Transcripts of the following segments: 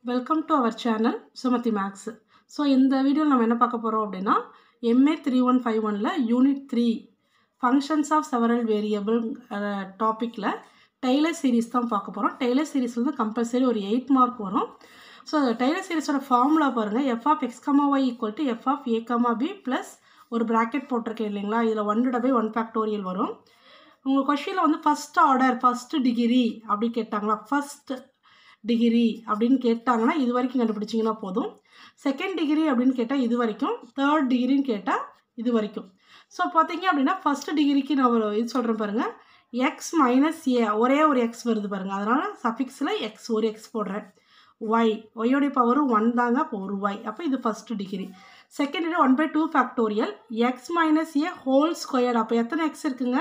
welcome to our channel Sumathi maths so இந்த வீடியோவில் நம்ம என்ன பார்க்க போகிறோம் அப்படின்னா எம்ஏ த்ரீ ஒன் ஃபைவ் ஒனில் unit three functions of several variable டாப்பிக்கில் டெய்லர் சீரிஸ் தான் பார்க்க போகிறோம் டெய்லர் சீரிஸ் வந்து கம்பல்சரி ஒரு எயிட் மார்க் வரும் ஸோ டெய்லர் சீரிஸோட ஃபார்முலா பாருங்கள் F of X comma Y equal to F of A comma B plus ஒரு ப்ராக்கெட் போட்டிருக்கேன் இல்லைங்களா இதில் ஒன் பை ஒன் ஃபேக்டோரியல் வரும் உங்கள் கொஷினில் வந்து ஃபஸ்ட் ஆர்டர் ஃபஸ்ட்டு டிகிரி அப்படி கேட்டாங்களா ஃபஸ்ட் டிகிரி அப்படின்னு கேட்டாங்கன்னா இது வரைக்கும் கண்டுபிடிச்சிங்கன்னா போதும் செகண்ட் டிகிரி அப்படின்னு கேட்டால் இது வரைக்கும் தேர்ட் டிகிரின்னு கேட்டால் இது வரைக்கும் ஸோ பார்த்தீங்க அப்படின்னா ஃபஸ்ட் டிகிரிக்கு நான் ஒரு இது சொல்கிறேன் பாருங்கள் எக்ஸ் மைனஸ் ஏ ஒரே ஒரு எக்ஸ் வருது பாருங்கள் அதனால் சஃபிக்ஸில் எக்ஸ் ஒரு எக்ஸ் போடுறேன் ஒய் ஒய்யோடைய பவரும் ஒன் தாங்க அப்போ ஒரு ஒய் அப்போ இது first degree second degree one by two factorial X minus A whole square அப்போ எத்தனை எக்ஸ் இருக்குங்க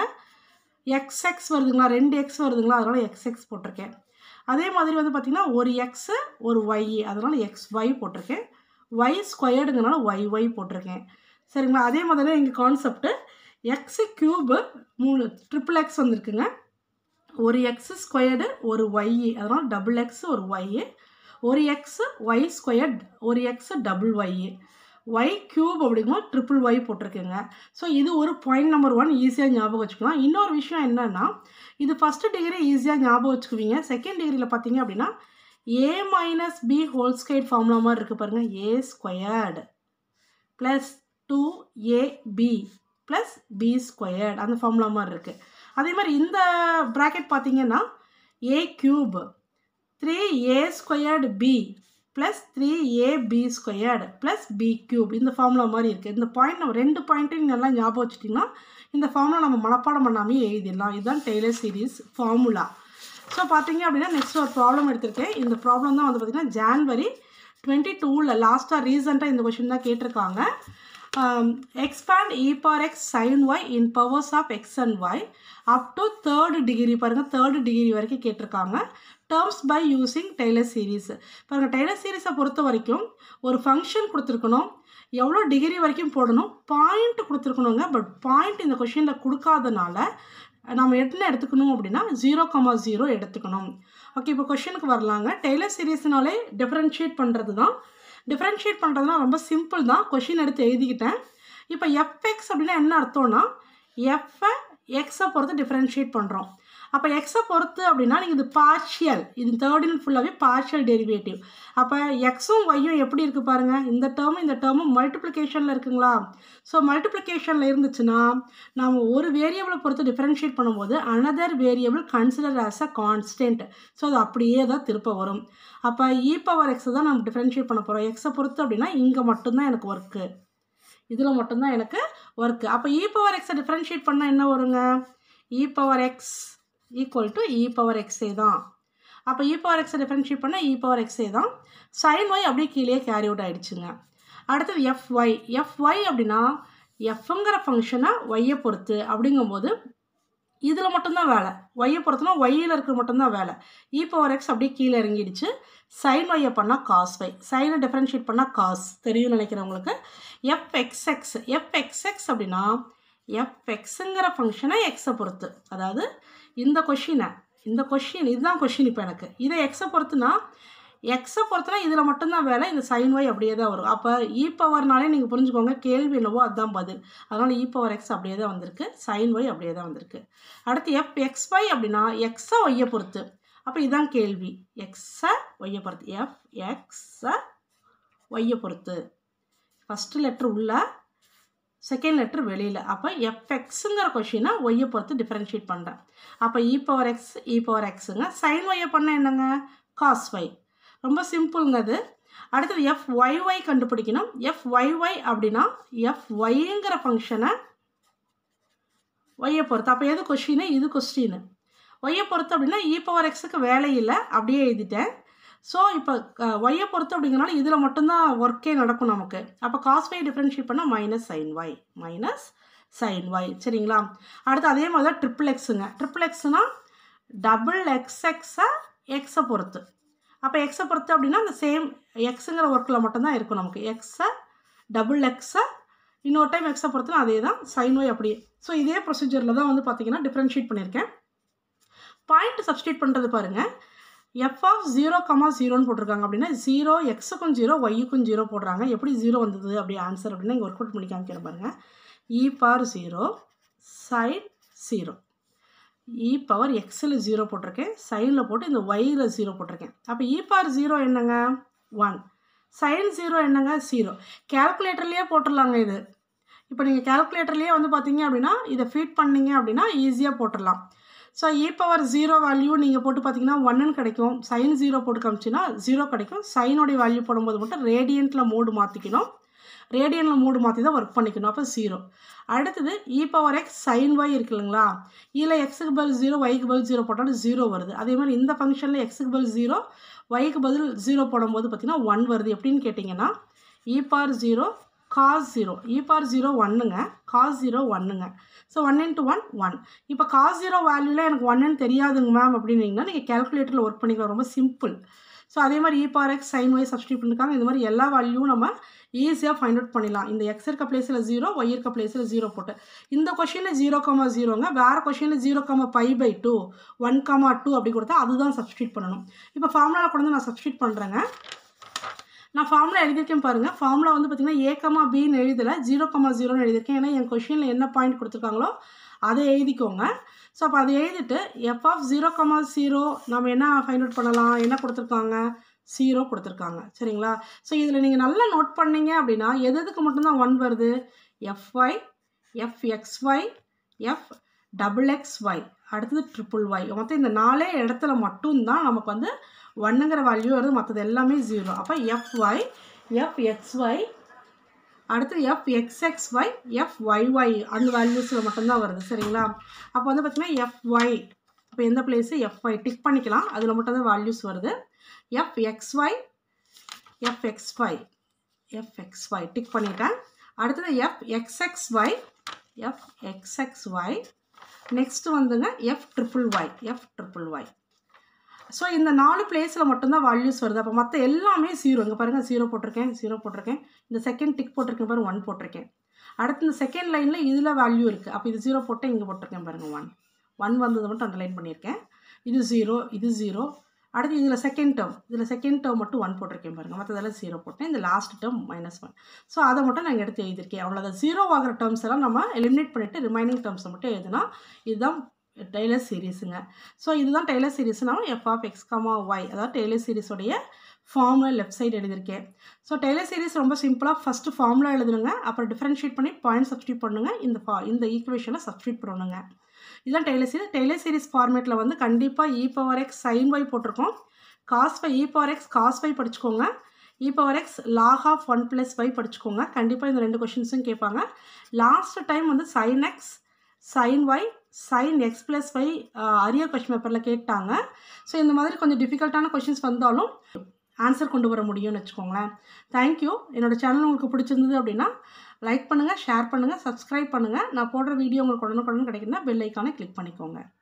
எக்ஸ் எக்ஸ் வருதுங்களா ரெண்டு எக்ஸ் வருதுங்களா அதனால் எக்ஸ் எக்ஸ் போட்டிருக்கேன் அதே மாதிரி வந்து பார்த்திங்கன்னா ஒரு எக்ஸு ஒரு ஒய் அதனால் எக்ஸ் ஒய் போட்டிருக்கேன் ஒய் ஸ்கொயர்டுங்கனால ஒய் ஒய் போட்டிருக்கேன் சரிங்களா அதே மாதிரி தான் எங்கள் கான்செப்ட்டு எக்ஸு க்யூபு மூணு ட்ரிபிள் எக்ஸ் வந்திருக்குங்க ஒரு எக்ஸு ஸ்கொயர்டு ஒரு ஒய் அதனால் டபுள் எக்ஸ் ஒரு ஒய் ஒரு எக்ஸு ஒய் ஸ்கொயர்ட் ஒரு X double Y Y cube அப்படிங்கும்போது ட்ரிபிள் ஒய் போட்டிருக்குங்க ஸோ இது ஒரு பாயிண்ட் நம்பர் ஒன் ஈஸியாக ஞாபகம் வச்சுக்கலாம் இன்னொரு விஷயம் என்னென்னா இது ஃபஸ்ட்டு டிகிரி ஈஸியாக ஞாபகம் வச்சுக்குவீங்க செகண்ட் டிகிரியில் பார்த்தீங்க அப்படின்னா A minus B whole square formula மாதிரி இருக்குது பாருங்கள் A squared plus two A B plus B squared அந்த ஃபார்முலா மாதிரி இருக்குது அதே மாதிரி இந்த ப்ராக்கெட் பார்த்தீங்கன்னா A cube three A squared B plus three A B squared plus B cube இந்த ஃபார்முலா மாதிரி இருக்குது இந்த பாயிண்ட் நம்ம ரெண்டு பாயிண்ட்டையும் நல்லா ஞாபகம் வச்சுட்டிங்கன்னா இந்த ஃபார்முலா நம்ம மனப்பாடம் பண்ணாமே எழுதிடலாம் இதுதான் டெய்லர் சீரீஸ் ஃபார்முலா ஸோ பார்த்தீங்க அப்படின்னா நெக்ஸ்ட் ஒரு ப்ராப்ளம் எடுத்திருக்கேன் இந்த ப்ராப்ளம் தான் வந்து பார்த்திங்கன்னா ஜான்வரி டுவெண்ட்டி டூவில் லாஸ்ட்டாக ரீசெண்டாக இந்த கொஷின் தான் கேட்டிருக்காங்க expand E power X sine Y in powers of X and Y up to third degree பாருங்கள் தேர்டு டிகிரி வரைக்கும் கேட்டிருக்காங்க terms by using Taylor series பாருங்கள் டெய்லர் சீரீஸை பொறுத்த வரைக்கும் ஒரு ஃபங்க்ஷன் கொடுத்துருக்கணும் எவ்வளோ டிகிரி வரைக்கும் போடணும் பாயிண்ட் கொடுத்துருக்கணுங்க பட் பாயிண்ட் இந்த கொஷினில் கொடுக்காதனால நம்ம என்ன எடுத்துக்கணும் அப்படின்னா ஜீரோ கமா ஜீரோ எடுத்துக்கணும் ஓகே இப்போ கொஷினுக்கு வரலாங்க டெய்லர் சீரீஸ்னாலே டிஃப்ரென்ஷியேட் பண்ணுறது தான் டிஃப்ரென்ஷியேட் பண்ணுறதுனா ரொம்ப சிம்பிள் தான் கொஷின் எடுத்து எழுதிக்கிட்டேன் இப்போ எஃப்எக்ஸ் அப்படின்னா என்ன அர்த்தம்னா எஃப்ஐ எக்ஸை பொறுத்து டிஃப்ரென்ஷியேட் பண்ணுறோம் அப்போ எக்ஸை பொறுத்து அப்படின்னா நீங்கள் இது பார்ஷியல் இது தேர்டின் ஃபுல்லாகவே பார்ஷியல் டெரிவேட்டிவ் அப்போ எக்ஸும் ஒய்யும் எப்படி இருக்குது பாருங்கள் இந்த டேர்மும் இந்த டேர்மும் மல்டிப்ளிகேஷனில் இருக்குங்களா ஸோ மல்டிப்ளிகேஷனில் இருந்துச்சுன்னா நம்ம ஒரு வேரியபிளை பொறுத்து டிஃப்ரென்ஷியேட் பண்ணும்போது another variable consider as a constant so அது அப்படியே தான் திருப்ப வரும் அப்போ இ பவர் எக்ஸை தான் நம்ம டிஃப்ரென்ஷியேட் பண்ண போகிறோம் எக்ஸை பொறுத்து அப்படின்னா இங்கே மட்டும்தான் எனக்கு ஒர்க்கு இதில் மட்டும்தான் எனக்கு ஒர்க்கு அப்போ இ பவர் எக்ஸை டிஃப்ரென்ஷியேட் பண்ணால் என்ன வருங்க E power X equal to E power எக்ஸே தான் அப்போ இ பவர் எக்ஸை டிஃப்ரென்ஷியேட் பண்ணால் இ பவர் எக்ஸே தான் சைன் ஒய் அப்படியே கீழே கேரி அவுட் ஆகிடுச்சுங்க அடுத்தது எஃப் ஒய் எஃப் ஒய் அப்படின்னா எஃப்ங்கிற ஃபங்க்ஷனை ஒய்யை பொறுத்து அப்படிங்கும்போது இதில் மட்டும்தான் வேலை ஒய்யை பொறுத்துனா ஒய்யில் இருக்கிற மட்டும்தான் வேலை இ பவர் எக்ஸ் அப்படியே கீழே இறங்கிடுச்சு சைன் ஒய்யை பண்ணால் காஸ் ஒய் சைனை டிஃப்ரென்ஷியேட் பண்ணால் காஸ் தெரியும்னு நினைக்கிறவங்களுக்கு F X X F X X அப்படின்னா எஃப் எக்ஸுங்கிற ஃபங்க்ஷனை எக்ஸை பொறுத்து அதாவது இந்த கொஷினை இந்த கொஷின் இதுதான் கொஷின் இப்போ எனக்கு இதை எக்ஸை பொறுத்துனா எக்ஸை பொறுத்துனா இதில் மட்டும்தான் வேலை இந்த சைன் ஒய் அப்படியே தான் வரும் அப்போ இ பவர்னாலே நீங்கள் புரிஞ்சுக்கோங்க கேள்வி என்னவோ அதுதான் பதில் அதனால் இ பவர் எக்ஸ் அப்படியே தான் வந்திருக்கு சைன் ஒய் அப்படியே தான் வந்திருக்கு அடுத்து எஃப் எக்ஸ் ஒய் அப்படின்னா எக்ஸை ஒய்யை பொறுத்து அப்போ இதுதான் கேள்வி எக்ஸை ஒய்யை பொறுத்து எஃப் எக்ஸை ஒய்யை பொறுத்து ஃபஸ்ட்டு லெட்ரு உள்ள செகண்ட் லெட்ரு வெளியில் அப்போ எஃப்எக்ஸுங்கிற கொஷினை ஒய்யை பொறுத்து டிஃப்ரென்ஷியேட் பண்ணுறேன் அப்போ E power X E power எக்ஸுங்க சைன் ஒய்யை பண்ண என்னங்க காஸ் ஒய் ரொம்ப சிம்பிளுங்க அது அடுத்தது எஃப் ஒய் ஒய் கண்டுபிடிக்கணும் எஃப் ஒய் ஒய் அப்படின்னா எஃப் ஒய்ங்கிற ஃபங்க்ஷனை ஒய்யை பொறுத்து அப்போ எது கொஷினு இது கொஸ்டின் ஒய்யை பொறுத்து அப்படின்னா இ பவர் எக்ஸுக்கு வேலை இல்லை அப்படியே எழுதிட்டேன் ஸோ இப்போ ஒய்யை பொறுத்து அப்படிங்கிறனால இதில் மட்டும்தான் ஒர்க்கே நடக்கும் நமக்கு அப்போ காஸ் ஒய் டிஃப்ரென்ஷியேட் பண்ணால் minus sine Y minus sine Y சரிங்களா அடுத்து அதே மாதிரி தான் ட்ரிபிள் எக்ஸுங்க ட்ரிபிள் எக்ஸ்னால் டபுள் எக்ஸ் எக்ஸை எக்ஸை பொறுத்து அப்போ எக்ஸை பொறுத்து அப்படின்னா அந்த சேம் எக்ஸுங்கிற ஒர்க்கில் மட்டும்தான் இருக்கும் நமக்கு எக்ஸை டபுள் எக்ஸை இன்னொரு டைம் எக்ஸை பொறுத்துனா அதே தான் சைன் ஒய் அப்படியே ஸோ இதே ப்ரொசீஜரில் தான் வந்து பார்த்தீங்கன்னா டிஃப்ரென்ஷியேட் பண்ணியிருக்கேன் பாயிண்ட் சப்ஸ்டியூட் பண்ணுறது பாருங்கள் எஃப் ஆஃப் ஜீரோ கமா ஜீரோன்னு போட்டிருக்காங்க அப்படின்னா ஜீரோ எக்ஸுக்கும் ஜீரோ ஒய்யுக்கும் ஜீரோ போடுறாங்க எப்படி ஜீரோ வந்தது அப்படி ஆன்சர் அப்படின்னா இங்கே ஒர்க் அவுட் பண்ணி காமிக்கிற பாருங்க E power zero sine zero E power எக்ஸில் ஜீரோ போட்டிருக்கேன் சைனில் போட்டு இந்த ஒய்யில் ஜீரோ போட்டிருக்கேன் அப்போ இ பார் ஜீரோ என்னங்க ஒன் சைன் ஜீரோ என்னங்க ஜீரோ கேல்குலேட்டர்லேயே போட்டுடலாங்க இது இப்போ நீங்கள் கேல்குலேட்டர்லேயே வந்து பார்த்தீங்க அப்படின்னா இதை ஃபீட் பண்ணீங்க அப்படின்னா ஈஸியாக போட்டுடலாம் so E power zero value நீங்கள் போட்டு பார்த்தீங்கன்னா ஒன்னுன்னு கிடைக்கும் சைன் ஜீரோ போட்டு காமிச்சின்னா ஜீரோ கிடைக்கும் சைனோடைய வேல்யூ போடும்போது மட்டும் ரேடியண்ட்டில் மோடு மாற்றிக்கணும் ரேடியனில் மூடு மாற்றி தான் ஒர்க் பண்ணிக்கணும் அப்போ ஜீரோ அடுத்தது E power X sine Y இருக்கு இல்லைங்களா இதில் எக்ஸுக்கு பதில் ஜீரோ ஒய்க்கு பதில் ஜீரோ போட்டாலும் ஜீரோ வருது அதே மாதிரி இந்த ஃபங்க்ஷனில் எக்ஸுக்கு பதில் ஜீரோ ஒய்க்கு பதில் ஜீரோ போடும்போது பார்த்தீங்கன்னா ஒன் வருது எப்படின்னு கேட்டிங்கன்னா E power zero cos zero E power zero ஒன்னுங்க காஸ் ஜீரோ ஒன்னுங்க so one into one one இப்போ காஸ் ஜீரோ வேல்யூவில் எனக்கு ஒன்னுன்னு தெரியாதுங்க மேம் அப்படின்னீங்கன்னா நீங்கள் கேல்குலேட்டரில் ஒர்க் பண்ணிக்கலாம் ரொம்ப சிம்பிள் ஸோ அதே மாதிரி E power X sine Y substitute பண்ணிருக்காங்க இந்த மாதிரி எல்லா வேல்யூவும் நம்ம ஈஸியாக ஃபைண்ட் அவுட் பண்ணிடலாம் இந்த எக்ஸ் இருக்க பிளேஸில் ஜீரோ ஒய் இருக்க பிளேஸில் ஜீரோ போட்டு இந்த கொஷினில் ஜீரோ கமா ஜீரோங்க வேறு கொஷினில் zero comma pi by two one comma two அப்படி கொடுத்தா அதுதான் சப்ஸ்டியூட் பண்ணணும் இப்போ ஃபார்முலாவில் கொண்டு வந்து நான் சப்ஸ்டியூட் பண்ணுறேங்க நான் ஃபார்முலா எழுதியிருக்கேன் பாருங்கள் ஃபார்முலா வந்து பார்த்திங்கன்னா ஏ கமா பின்னு எழுதலை ஜீரோ கமா ஜீரோன்னு எழுதியிருக்கேன் ஏன்னா என் கொஷினில் என்ன பாயிண்ட் கொடுத்துருக்காங்களோ அதை எழுதிக்கோங்க ஸோ அப்போ அதை எழுதிட்டு F of zero comma zero நம்ம என்ன ஃபைண்ட் அவுட் பண்ணலாம் என்ன கொடுத்துருக்காங்க ஜீரோ கொடுத்துருக்காங்க சரிங்களா ஸோ இதில் நீங்கள் நல்லா நோட் பண்ணீங்க அப்படின்னா எது எதுக்கு மட்டும்தான் ஒன் வருது F Y F X Y F double X Y அடுத்தது ட்ரிபிள் ஒய் மொத்தம் இந்த நாலே இடத்துல மட்டும்தான் நமக்கு வந்து ஒன்னுங்கிற வேல்யூ வருது மற்றது எல்லாமே ஜீரோ அப்போ எஃப்ஒய் எஃப் எக்ஸ்ஒய் அடுத்து எஃப் எக்ஸ்எக்ஸ்ஒய் எஃப் ஒய்ஒய் அந்த வேல்யூஸில் மட்டும்தான் வருது சரிங்களா அப்போ வந்து பார்த்திங்கன்னா எஃப்ஒய் இப்போ எந்த பிளேஸு எஃப்ஒய் டிக் பண்ணிக்கலாம் அதில் மட்டும்தான் வேல்யூஸ் வருது F X Y F X Y F X Y tick பண்ணிட்டேன் அடுத்தது F X X Y F X X Y next வந்துங்க F triple Y F triple Y so இந்த நாலு பிளேஸில் மட்டும்தான் வேல்யூஸ் வருது அப்போ மற்ற எல்லாமே ஜீரோ இங்கே பாருங்கள் ஜீரோ போட்டிருக்கேன் ஜீரோ போட்டிருக்கேன் இந்த செகண்ட் டிக் போட்டிருக்கேன் பாருங்கள் ஒன் போட்டிருக்கேன் அடுத்து இந்த செகண்ட் லைனில் இதில் வேல்யூ இருக்குது அப்போ இது ஜீரோ போட்டு இங்கே போட்டிருக்கேன் பாருங்கள் ஒன் ஒன் வந்தது மட்டும் அண்டர்லைன் பண்ணியிருக்கேன் இது ஜீரோ இது ஜீரோ அடுத்து இதில் செகண்ட் டேர்ம் இதில் செகண்ட் டேர்ம் மட்டும் ஒன் போட்டிருக்கேன் பாருங்கள் மற்றதெல்லாம் ஜீரோ போட்டேன் இந்த last term minus one so அதை மட்டும் நான் எடுத்து எழுதியிருக்கேன் அவ்வளோதான் ஜீரோ ஆகிற டேர்ம்ஸ் எல்லாம் நம்ம எலிமினேட் பண்ணிவிட்டு ரிமைனிங் டேர்ம்ஸை மட்டும் எழுதுனா இதுதான் டெய்லர் சீரீஸுங்க ஸோ இதுதான் டெய்லர் சீரீஸ்னா F of X comma Y அதாவது டெய்லர் சீரீஸோடைய ஃபார்முலா லெஃப்ட் சைடு எழுதியிருக்கேன் ஸோ டெய்லர் சீரீஸ் ரொம்ப சிம்பிளாக ஃபஸ்ட்டு ஃபார்முலா எழுதுனுங்க அப்புறம் டிஃப்ரென்ஷியேட் பண்ணி பாயிண்ட் சப்ஸ்டியூட் பண்ணுங்க இந்த ஃபா இந்த ஈக்குவேஷனை சப்ஸ்டியூட் பண்ணணுங்க இதுதான் டெய்லர் சீரீஸ் டெய்லர் சீரீஸ் ஃபார்மேட்டில் வந்து கண்டிப்பாக E power X sine Y போட்டிருக்கோம் cos phi E power X cos phi படிச்சுக்கோங்க E power X log of one plus Y படிச்சுக்கோங்க கண்டிப்பாக இந்த ரெண்டு கொஷின்ஸும் கேட்பாங்க லாஸ்ட் டைம் வந்து sine X sine Y sine X plus Y arrear question பேப்பரில் கேட்டாங்க ஸோ இந்த மாதிரி கொஞ்சம் டிஃபிகல்ட்டான கொஷின்ஸ் வந்தாலும் ஆன்சர் கொண்டு வர முடியும்னு வச்சுக்கோங்களேன் தேங்க்யூ என்னோடய சேனல் உங்களுக்கு பிடிச்சிருந்தது அப்படின்னா லைக் பண்ணுங்கள் ஷேர் பண்ணுங்கள் சப்ஸ்கிரைப் பண்ணுங்கள் நான் போடுற வீடியோ உங்களுக்கு உடனுக்குடன் கிடைக்குன்னா பெல் ஐக்கானை கிளிக் பண்ணிக்கோங்க